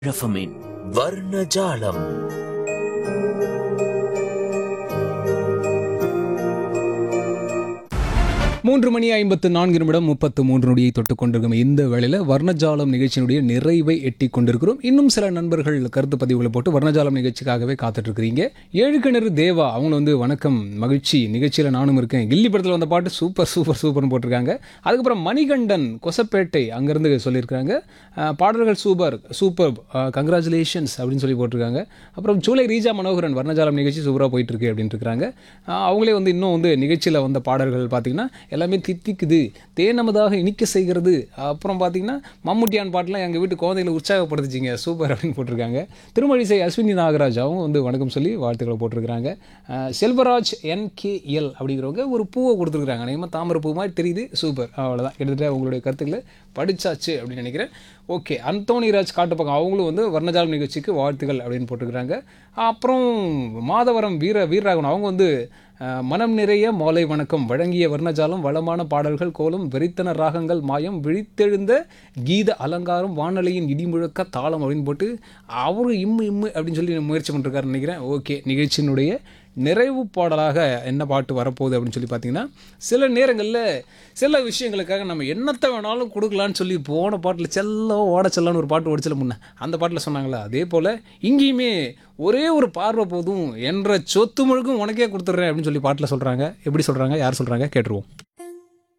ரஃபமின் வர்ணஜாலம் மூன்று மணி ஐம்பத்து நான்கு நிமிடம் முப்பத்து மூன்று நொடியை தொட்டு கொண்டிருக்கும் இந்த வேளையில் வர்ணஜாலம் நிகழ்ச்சியினுடைய நிறைவை எட்டி கொண்டிருக்கிறோம் இன்னும் சில நண்பர்கள் கருத்து பதிவுகளை போட்டு வர்ணஜாலம் நிகழ்ச்சிக்காகவே காத்துட்டு இருக்கிறீங்க ஏழு கிணறு தேவா அவங்க வந்து வணக்கம் மகிழ்ச்சி நிகழ்ச்சியில் நானும் இருக்கேன் கில்லி படத்தில் வந்த பாட்டு சூப்பர் சூப்பர் சூப்பர்னு போட்டிருக்காங்க அதுக்கப்புறம் மணிகண்டன் கொசப்பேட்டை அங்கேருந்து சொல்லியிருக்காங்க அஹ், பாடல்கள் சூப்பர் சூப்பர் கங்க்ராச்சுலேஷன்ஸ் அப்படின்னு சொல்லி போட்டிருக்காங்க அப்புறம் ஜூலை ரீஜா மனோகரன் வர்ணஜாலம் நிகழ்ச்சி சூப்பராக போயிட்டு இருக்கு அப்படின்னு இருக்கிறாங்க அஹ், அவங்களே வந்து இன்னும் வந்து நிகழ்ச்சியில் வந்த பாடல்கள் பார்த்தீங்கன்னா எல்லாமே தித்திக்குது தேனமதாக இனிக்க செய்கிறது அப்புறம் பார்த்தீங்கன்னா மம்முட்டியான் பாட்டெலாம் எங்கள் வீட்டு குழந்தைகளை உற்சாகப்படுத்துச்சிங்க சூப்பர் அப்படின்னு போட்டிருக்காங்க திருமழிசை அஸ்வினி நாகராஜ் அவங்க வந்து வணக்கம் சொல்லி வாழ்த்துக்களை போட்டிருக்கிறாங்க அஹ், செல்வராஜ் என்கேஎல் அப்படிங்கிறவங்க ஒரு பூவை கொடுத்துருக்குறாங்க நேமா தாமரை பூ மாதிரி தெரியுது சூப்பர் அவ்வளோதான் கிட்டத்தட்ட உங்களுடைய கருத்துக்களை படிச்சாச்சு அப்படின்னு நினைக்கிறேன் ஓகே அந்தோணிராஜ் காட்டுப்பக்கம் அவங்களும் வந்து வர்ணஜாலம் நிகழ்ச்சிக்கு வாழ்த்துக்கள் அப்படின்னு போட்டிருக்கிறாங்க அப்புறம் மாதவரம் வீர வீரராகவன் அவங்க வந்து அஹ், மனம் நிறைய மாலை வணக்கம் வழங்கிய வர்ணஜாலம் வளமான பாடல்கள் கோலம் வெறித்தன ராகங்கள் மாயம் விழித்தெழுந்த கீத அலங்காரம் வானொலியின் இடிமுழக்க தாளம் அப்படின்னு போட்டு அவரும் இம்மு இம்மு அப்படின்னு சொல்லி முயற்சி பண்ணிருக்காருன்னு நினைக்கிறேன் ஓகே நிகழ்ச்சியினுடைய நிறைவு பாடலாக என்ன பாட்டு வரப்போகுது அப்படின்னு சொல்லி பார்த்தீங்கன்னா சில நேரங்களில் சில விஷயங்களுக்காக நம்ம என்னத்தை வேணாலும் கொடுக்கலான்னு சொல்லி போன பாட்டில் செல்லம் ஓட செல்லன்னு ஒரு பாட்டு ஓடிச்சல முன்ன அந்த பாட்டில் சொன்னாங்களே அதே போல் இங்கேயுமே ஒரே ஒரு பார்வை போதும் என்ற சொத்து முழுக்கும் உனக்கே கொடுத்துட்றேன் அப்படின்னு சொல்லி பாட்டில் சொல்கிறாங்க எப்படி சொல்கிறாங்க யார் சொல்கிறாங்க கேட்டுருவோம்